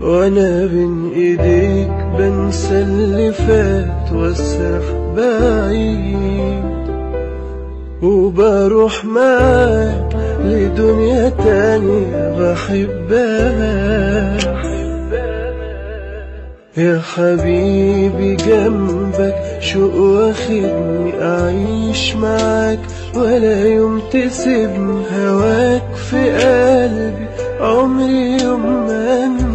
وانا بين ايديك بنسى اللي فات واسرح بعيد وبروح معاك لدنيا تانية بحبها يا حبيبي جنبك شوق واخدني أعيش معاك ولا يوم تسيبني هواك في قلبي عمري يوم ما